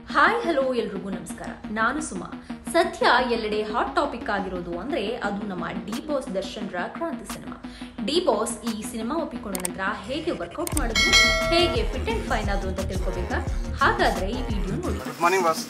Hi hello ಎಲ್ರಿಗೂ ನಮಸ್ಕಾರ ನಾನು ಸುಮಾ ಸದ್ಯ ಎಲ್ಲೆಡೆ ಹಾಟ್ ಟಾಪಿಕ್ ಆಗಿರೋದು ಅಂದ್ರೆ ಅದು ನಮ್ಮ ಡಿ ಬಾಸ್ ದರ್ಶನ್ರ ಕ್ರಾಂತಿ ಸಿನಿಮಾ ಡಿ ಬಾಸ್ ಈ ಸಿನಿಮಾ ಒಪ್ಪಿಕೊಂಡ ನಂತರ ಹೇಗೆ ವರ್ಕೌಟ್ ಮಾಡಿದ್ರು ಹೇಗೆ ಫಿಟ್ ಅಂಡ್ ಫೈನ್ ಆದ್ರು ಅಂತ ತಿಳ್ಕೊಬೇಕಾ ಹಾಗಾದ್ರೆ ಈ ವಿಡಿಯೋ ನೋಡಿ good morning boss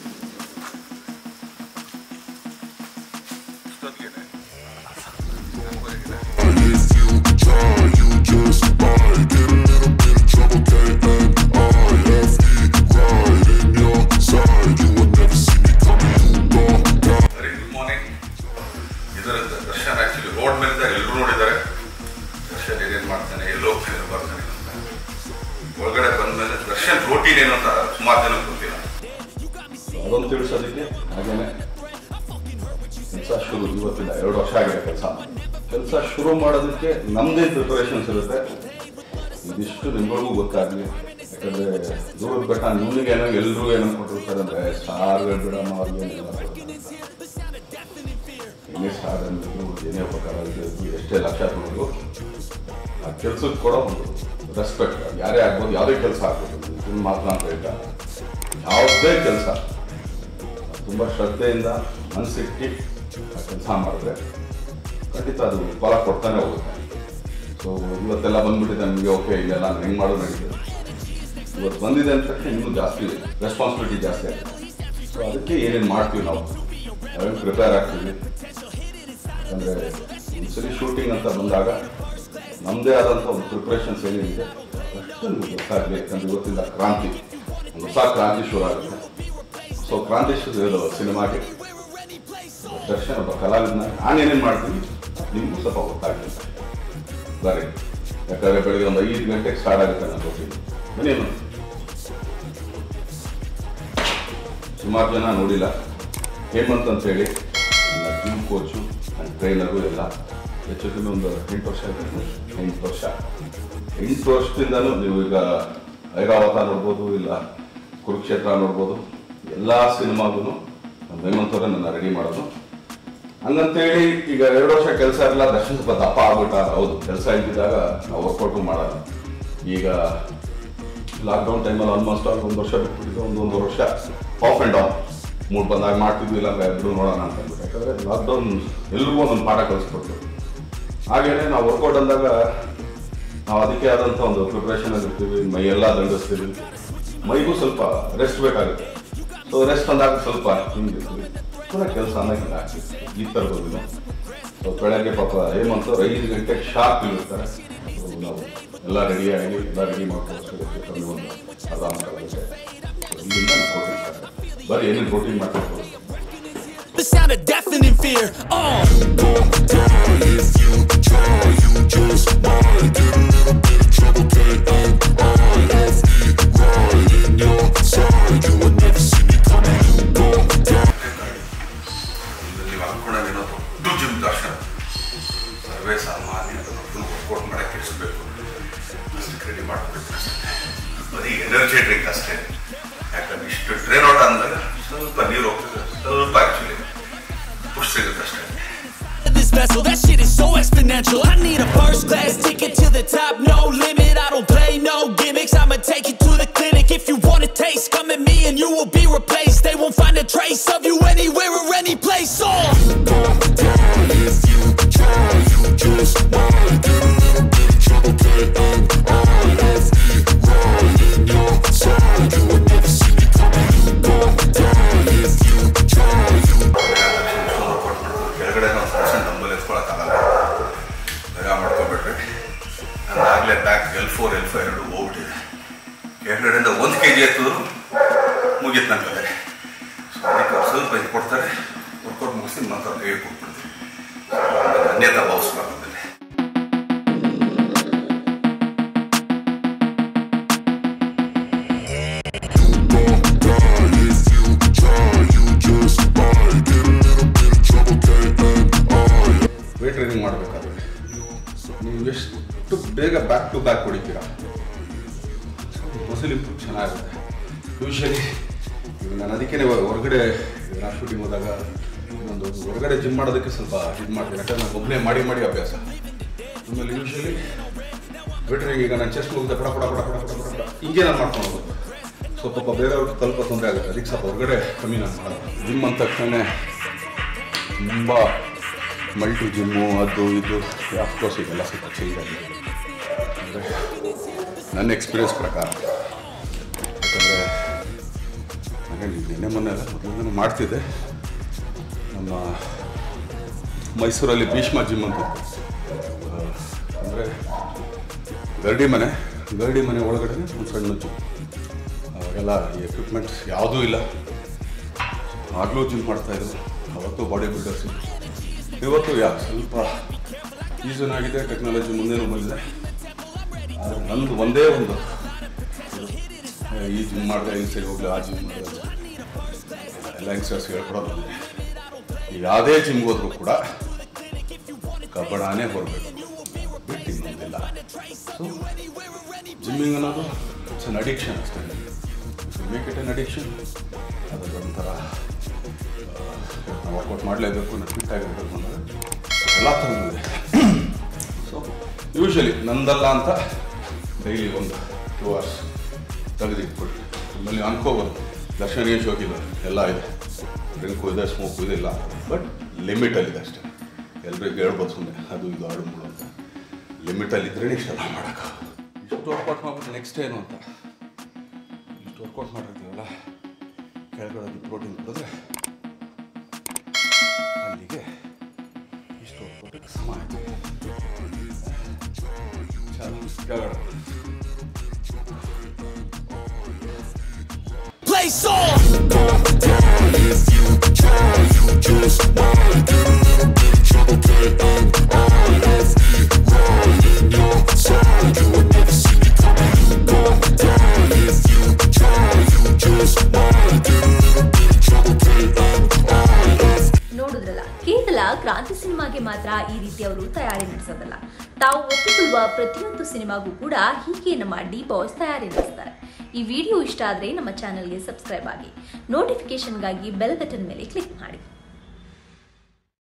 If you try, you just might get a little bit of trouble, K-N-I-F-E, right in your side. You will never see me coming, you gon' die. Very good morning ಇದರ Darshan actually road ಮೇಲೆ ಎಲ್ಲರೂ ನೋಡಿದ್ದಾರೆ ದರ್ಶನ್ ಏನೇನು ಮಾಡ್ತಾನೆ ಎಲ್ಲಿ ಹೋಗ್ತಾನೆ ಬರ್ತಾನೆ ಅಂತ ಒಳಗಡೆ ಬಂದಮೇಲೆ ದರ್ಶನ್ ರೋಟೀನ್ ಏನು ಅಂತ ಸುಮಾರು ಜನಕ್ಕೆ ಗೊತ್ತಿಲ್ಲ ಅದೊಂದು ತಿಳಿಸೋದಕ್ಕೆ ಹಾಗೇನೆ ಕೆಲಸ ಶುರು ಇವತ್ತಿಂದ ಎರಡು ವರ್ಷ ಆಗಿದೆ ಕೆಲಸ ಕೆಲಸ ಶುರು ಮಾಡೋದಕ್ಕೆ ನಮ್ಮದೇ ಪ್ರಿಪರೇಷನ್ಸ್ ಇರುತ್ತೆ ಇದಿಷ್ಟು ನಿಮ್ಗಳಿಗೂ ಗೊತ್ತಾಗಲಿ ಯಾಕಂದರೆ ದೂರದ ಬೆಟ್ಟ ನಿಮಗೆ ಏನೋ ಎಲ್ಲರೂ ಏನೋ ಕೊಟ್ಟಿರ್ತಾರೆ ಅಂದರೆ ಸಾರ್ಗಳು ಬಿಡಮ್ಮ ಅವ್ರಿಗೆ ಏನೇ ಸಾರ್ ಅಂದ್ರೂ ಏನೇ ಉಪಕಾರ ಇದ್ದು ಎಷ್ಟೇ ಲಕ್ಷ ಕೊಡೋದು ಆ ಕೆಲ್ಸಕ್ಕೆ ಕೊಡೋ ಒಂದು ರೆಸ್ಪೆಕ್ಟ್ ಯಾರೇ ಆಗ್ಬೋದು ಯಾವುದೇ ಕೆಲಸ ಆಗ್ಬೋದು ಇದನ್ನ ಮಾತ್ರ ಅಂತ ಹೇಳ್ತಾ ಯಾವುದೇ ಕೆಲಸ ತುಂಬ ಶ್ರದ್ಧೆಯಿಂದ ಮನಸ್ಸಿಟ್ಟು ಆ ಕೆಲಸ ಮಾಡಿದ್ರೆ ಖಂಡಿತ ಅದು ಫಲ ಕೊಡ್ತಾನೆ ಹೋಗುತ್ತೆ ಸೊ ಇವತ್ತೆಲ್ಲ ಬಂದ್ಬಿಟ್ಟಿದೆ ನಮಗೆ ಓಕೆ ಇಲ್ಲೆಲ್ಲ ನಾನು ಹೆಂಗೆ ಮಾಡೋದು ನಡೀತದೆ ಇವತ್ತು ಬಂದಿದೆ ಅಂತ ತಕ್ಷಣ ಇನ್ನೂ ಜಾಸ್ತಿ ರೆಸ್ಪಾನ್ಸಿಬಿಲಿಟಿ ಜಾಸ್ತಿ ಆಗುತ್ತೆ ಸೊ ಅದಕ್ಕೆ ಏನೇನು ಮಾಡ್ತೀವಿ ನಾವು ನಾವೇನು ಪ್ರಿಪೇರ್ ಆಗ್ತೀವಿ ಯಾಕಂದರೆ ಒಂದ್ಸಲಿ ಶೂಟಿಂಗ್ ಅಂತ ಬಂದಾಗ ನಮ್ಮದೇ ಆದಂಥ ಒಂದು ಪ್ರಿಪ್ರೇಷನ್ಸ್ ಏನೇನಿದೆ ಅಷ್ಟು ನಿಮಗೆ ಗೊತ್ತಾಗಲಿ ಯಾಕಂದ್ರೆ ಇವತ್ತಿಂದ ಕ್ರಾಂತಿ ಒಂದು ಹೊಸ ಕ್ರಾಂತಿ ಶುರು ಆಗುತ್ತೆ ಸೊ ಕ್ರಾಂತಿ ಶುರು ಸಿನಿಮಾಗೆ ದರ್ಶನ್ ಒಬ್ಬ ಕಲಾವಿದನ ನಾನೇನೇನು ಮಾಡ್ತೀನಿ ನಿಮಗೂ ಸ್ವಲ್ಪ ಗೊತ್ತಾಗಲಿ ಬರ್ರಿ ಯಾಕಂದರೆ ಬೆಳಿಗ್ಗೆ ಒಂದು ಐದು ಗಂಟೆಗೆ ಸ್ಟಾರ್ಟ್ ಆಗುತ್ತೆ ನನ್ನ ಶೂಟಿಂಗ್ ಬನ್ನೇನು ಸುಮಾರು ಜನ ನೋಡಿಲ್ಲ ಹೇಮಂತ್ ಅಂತ ಹೇಳಿ ನನ್ನ ಜಿಮ್ ಕೋಚು ನನ್ನ ಟ್ರೈನರು ಎಲ್ಲ ಹೆಚ್ಚು ಕಮ್ಮಿ ಒಂದು ಎಂಟು ವರ್ಷ ಆಯ್ತು ಎಂಟು ವರ್ಷ ಎಂಟು ವರ್ಷದಿಂದಲೂ ನೀವು ಈಗ ಐರಾವತ ನೋಡ್ಬೋದು ಇಲ್ಲ ಕುರುಕ್ಷೇತ್ರ ನೋಡ್ಬೋದು ಎಲ್ಲ ಸಿನಿಮಾಗೂ ನಮ್ಮ ಹೇಮಂತ್ ಅವರೇ ನನ್ನ ರೆಡಿ ಮಾಡೋದು ಹಂಗಂತೇಳಿ ಈಗ ಎರಡು ವರ್ಷ ಕೆಲಸ ಇರಲ್ಲ ದರ್ಶನ್ ಸ್ವಲ್ಪ ದಪ್ಪ ಆಗ್ಬಿಟ್ಟ ಹೌದು ಕೆಲಸ ಇದ್ದಿದ್ದಾಗ ನಾವು ವರ್ಕೌಟು ಮಾಡಲ್ಲ ಈಗ ಲಾಕ್ಡೌನ್ ಟೈಮಲ್ಲಿ ಆಲ್ಮೋಸ್ಟ್ ಆಲ್ ಒಂದು ವರ್ಷ ಬಿಟ್ಬಿಟ್ಟಿದ್ದು ಒಂದು ಒಂದು ವರ್ಷ ಆಫ್ ಆ್ಯಂಡ್ ಆನ್ ಮೂಡ್ ಬಂದಾಗ ಮಾಡ್ತಿದ್ವಿ ಇಲ್ಲ ಇಬ್ಬರು ನೋಡೋಣ ಅಂತ ಅಂದ್ಬಿಟ್ಟು ಯಾಕಂದರೆ ಲಾಕ್ಡೌನ್ ಎಲ್ರಿಗೂ ಒಂದೊಂದು ಪಾಠ ಕಲಿಸ್ಕೊಡ್ತು ಹಾಗೇನೆ ನಾವು ವರ್ಕೌಟ್ ಅಂದಾಗ ನಾವು ಅದಕ್ಕೆ ಆದಂಥ ಒಂದು ಪ್ರಿಪ್ರೇಷನ್ ಇರ್ತೀವಿ ಮೈ ಎಲ್ಲ ದಂಡಿಸ್ತೀವಿ ಮೈಗೂ ಸ್ವಲ್ಪ ರೆಸ್ಟ್ ಬೇಕಾಗುತ್ತೆ ಸೊ ರೆಸ್ಟ್ ಅಂದಾಗ ಸ್ವಲ್ಪ ಹಿಂಗಿರ್ತೀವಿ ಪುನಃ ಕೆಲಸ ಅಂದಾಗ ಹಿಂಗೆ ಆಗ್ತೀವಿ ಈ ಥರದ್ದು ಸೊ ಬೆಳಗ್ಗೆ ಪಾಪ ಹೇಮಂತ್ ಅವ್ರು ಐದು ಗಂಟೆಗೆ ಶಾರ್ಪ್ ಇರ್ತಾರೆ ಸೊ ನಾವು ಎಲ್ಲ ರೆಡಿಯಾಗಿ ಎಲ್ಲ ರೆಡಿ ಮಾಡ್ಕೊಂಡು ಕಮ್ಮಿ ಒಂದು ಅರ್ಧ ಮುಕ್ಕಾಲು ಗಂಟೆ ಸೊ ಇಲ್ಲಿಂದ ನಾವು ಪ್ರೋಟೀನ್ ಸ್ಟಾರ್ಟ್ ಬರೀ ಏನೇನು ಪ್ರೋಟೀನ್ ಮಾಡ್ಕೊಂಡು The sound of deafening fear. Oh. If you try, you just might get a little bit of trouble, K-N-I-F-E, right in your side. You will never see me coming, you gon' die. ಇದು ನೀವು ಅನ್ಕೊಂಡಾಗ ದೊಡ್ಡ gym Darshan ಸರ್ವೇ ಸಾಮಾನ್ಯ ಅದನ್ನು workout ಮಾಡೋಕ್ಕೆ ಎಷ್ಟು ಬೇಕು ಅಷ್ಟಕ್ಕೆ ready ಮಾಡ್ಕೊಬೇಕು ಬರೀ ಎನರ್ಜಿ ಡ್ರಿಂಕ್ ಅಷ್ಟೇ ಯಾಕಂದ್ರೆ ಇಷ್ಟು ಟ್ರೈನ್ ಔಟ್ ಅಂದಾಗ ಸ್ವಲ್ಪ ನೀರು ಹೋಗ್ತದೆ ಸ್ವಲ್ಪ ಆ್ಯಕ್ಚುಲಿ ಪುಷ್ ಸಿಗುತ್ತೆ ಅಷ್ಟೇ This vessel, that shit is so exponential. I need a first class ticket to the top, no limit. I don't play no gimmicks. I'ma take you to the clinic. If you want a taste, come at me and you will be replaced. They won't find a trace of you anywhere or any place. Oh. If you try, you just might get a little bit of trouble, K-N-I-F-E, right in your side. You will never see me coming, you gon' die. If you try, you workout ಮಾಡ್ಬೋದು ಕೆಳಗಡೆ ನಾವು percent ನಂಬಲ್ಲಿ ಎತ್ಕೊಳಕ್ಕಾಗಲ್ಲ ಬೇಗ ಮಾಡ್ಕೊಬಿಟ್ರೆ ನಾನು ಆಗಲೇ back L four L five ಎರಡು ಹೋಗ್ಬಿಟ್ಟಿದೆ ಕೆಳಗಡೆಯಿಂದ ಒಂದು ಕೆ ಜಿ ಎತ್ತಿದ್ರು ಮುಗೀತು ನನ್ನ ಕಲೆ ಸೊ ಅದಕ್ಕೆ ಅವ್ರು ಸ್ವಲ್ಪ ಇದು ಕೊಡ್ತಾರೆ ವರ್ಕೌಟ್ ಮುಗಿಸಿ ಮತ್ತೆ ಅವ್ರಿಗೆ ಹೇಳಿ ಕೊಟ್ಬಿಡ್ತೀನಿ ಅನ್ಯತಾ ಭಾವಿಸ್ಬಾರ್ದು ಆಮೇಲೆ If you try, you just might get a little bit of trouble, K-N-I-F-E. Weight training ಮಾಡಬೇಕಾದ್ರೆ ನೀವು ಎಷ್ಟು ಬೇಗ ಬ್ಯಾಕ್ ಟು ಬ್ಯಾಕ್ ಹೊಡಿತೀರಾ ಮಸಲ್ ಇಂಪ್ರೂವ್ ಚೆನ್ನಾಗುತ್ತೆ ಯೂಶಲಿ ನಾನು ಅದಕ್ಕೆ ಹೊರಗಡೆ ನಾ ಶೂಟಿಂಗ್ ಹೋದಾಗ ಇನ್ನೊಂದು ಹೊರಗಡೆ ಜಿಮ್ ಮಾಡೋದಕ್ಕೆ ಸ್ವಲ್ಪ ಇದು ಮಾಡ್ತೀನಿ ಯಾಕಂದ್ರೆ ನಾನು ಒಬ್ಬನೇ ಮಾಡಿ ಮಾಡಿ ಅಭ್ಯಾಸ ಆಮೇಲೆ ಯೂಶಲಿ ವೇಟ್ ಟ್ರೈನಿಂಗ್ ಈಗ ನಾನು ಚೆಸ್ಟ್ ಮುಗಿದ ಪಡ ಪಡ ಪಡ ಪಡ ಪಡ ಪಡ ಹಿಂಗೆ ನಾನು ಮಾಡ್ಕೊಂಡು ಹೋಗೋದು ಸ್ವಲ್ಪ ಪಾಪ ಬೇರೆಯವ್ರಿಗೆ ಸ್ವಲ್ಪ ತೊಂದರೆ ಆಗುತ್ತೆ ಅದಕ್ಕೆ ಸ್ವಲ್ಪ ಹೊರಗಡೆ ಕಮ್ಮಿ ನಾನು ಮಾಡೋದು ಜಿಮ್ ಅಂದ ತಕ್ಷಣ ತುಂಬ ಮಲ್ಟಿ ಜಿಮ್ಮು ಅದು ಇದು ಅಫ್ಕೋರ್ಸ್ ಇದೆಲ್ಲ ಸ್ವಲ್ಪ ಚೇಂಜ್ ಆಗಿದೆ ಅಂದರೆ ನನ್ನ ಎಕ್ಸ್ಪೀರಿಯನ್ಸ್ ಪ್ರಕಾರ ಯಾಕಂದರೆ ಹಾಗಾಗಿ ನಿನ್ನೆ ಮೊನ್ನೆ ಅಲ್ಲ ಮೊದಲು ಮಾಡ್ತಿದ್ದೆ ನಮ್ಮ ಮೈಸೂರಲ್ಲಿ ಭೀಷ್ಮ ಜಿಮ್ ಅಂತ ಅಂದರೆ ಗರಡಿ ಮನೆ ಗರಡಿ ಮನೆ ಒಳಗಡೆ ಒಂದು ಸಣ್ಣ ಜಿಮ್ ಅವಾಗೆಲ್ಲ ಈ ಎಕ್ವಿಪ್ಮೆಂಟ್ಸ್ ಯಾವುದೂ ಇಲ್ಲ ಆಗಲೂ ಜಿಮ್ ಮಾಡ್ತಾಯಿದ್ರು ಅವತ್ತು ಬಾಡಿ ಬಿಲ್ಡರ್ಸ್ ಇವತ್ತು ಯಾ ಸ್ವಲ್ಪ ಈಸನ್ ಆಗಿದೆ ಟೆಕ್ನಾಲಜಿ ಮುಂದೇನು ಬಂದಿದೆ ಆದರೆ ನಂದು ಒಂದೇ ಒಂದು ಏ, ಈ ಜಿಮ್ ಮಾಡಿದೆ ಈ ಸರಿ ಹೋಗಲಿ ಆ ಜಿಮ್ ಮಾಡಿದೆ ಎಲ್ಲ ಯಂಗ್ಸ್ಟರ್ಸ್ ಹೇಳ್ಕೊಡೋದು ಒಂದೇ. ನೀವು ಯಾವುದೇ ಜಿಮ್ಗೆ ಹೋದ್ರೂ ಕೂಡ ಕಬ್ಬಣನೇ ಹೊರಬೇಕು ಬಿಟ್ಟು ಇನ್ನೊಂದಿಲ್ಲ ಸೊ ಜಿಮ್ಮಿಂಗ್ ಅನ್ನೋದು ಇಟ್ಸ್ ಅನ್ ಅಡಿಕ್ಷನ್ ಅಷ್ಟೇ ಮೇಕ್ ಇಟ್ ಅನ್ ಅಡಿಕ್ಷನ್ ಅದರ ಒಂಥರ ನಾವು ವರ್ಕೌಟ್ ಮಾಡಲೇಬೇಕು ನಾವು ಫಿಟ್ ಆಗಿರಬೇಕು ಅನ್ನೋದು ಎಲ್ಲ ಥರದ್ದು ಸೊ ಯೂಶಲಿ ನಂದಲ್ಲ ಅಂತ ಡೈಲಿ ಒಂದು ಟೂ ಅವರ್ಸ್ ತೆಗೆದಿಟ್ಬಿಟ್ಟು ಆಮೇಲೆ ಅನ್ಕೋಬೋದು ದರ್ಶನ ಏನು ಶೋಕಿಲ್ಲ ಎಲ್ಲ ಇದೆ ಡ್ರಿಂಕು ಇದೆ ಸ್ಮೋಕು ಇದೆ ಇಲ್ಲ ಬಟ್ ಲಿಮಿಟಲ್ಲಿದೆ ಅಷ್ಟೇ ಎಲ್ರಿಗೂ ಹೇಳ್ಬೋದು ಸುಮ್ಮನೆ ಅದು ಇದು ಆಡು ಮೂಡು ಅಂತ ಲಿಮಿಟಲ್ಲಿದ್ದರೆ ಇಷ್ಟೆಲ್ಲ ಮಾಡೋಕ್ಕೆ ಇಷ್ಟು ವರ್ಕೌಟ್ ಮಾಡ್ಬಿಟ್ಟು ನೆಕ್ಸ್ಟ್ ಏನು ಅಂತ ಇಷ್ಟು ವರ್ಕೌಟ್ ಮಾಡಿರ್ತೀವಲ್ಲ ಕೆಳಗಡೆ ಪ್ರೋಟೀನ್ ಕೊಡಿದ್ರೆ ಅಲ್ಲಿಗೆ ಇಷ್ಟು ವರ್ಕೌಟ್ ಸಮ ಆಯ್ತು ಚಲೋ ಕೆಳಗಡೆ Play song! ನೋಡಿದ್ರಲ್ಲ ಕೇವಲ ಕ್ರಾಂತಿ ಸಿನಿಮಾಗೆ ಮಾತ್ರ ಈ ರೀತಿ ಅವರು ತಯಾರಿ ನಡೆಸೋದಲ್ಲ ತಾವು ಒಪ್ಪಿಕೊಳ್ಳುವ ಪ್ರತಿಯೊಂದು ಸಿನಿಮಾಗೂ ಕೂಡ ಹೀಗೆ ನಮ್ಮ ಡಿ ಬಾಸ್ ತಯಾರಿ ನಡೆಸ್ತಾರೆ ಈ ವಿಡಿಯೋ ಇಷ್ಟ ಆದರೆ ನಮ್ಮ ಚಾನಲ್ಗೆ ಸಬ್ಸ್ಕ್ರೈಬ್ ಆಗಿ ನೋಟಿಫಿಕೇಶನ್ಗಾಗಿ ಬೆಲ್ ಬಟನ್ ಮೇಲೆ ಕ್ಲಿಕ್ ಮಾಡಿ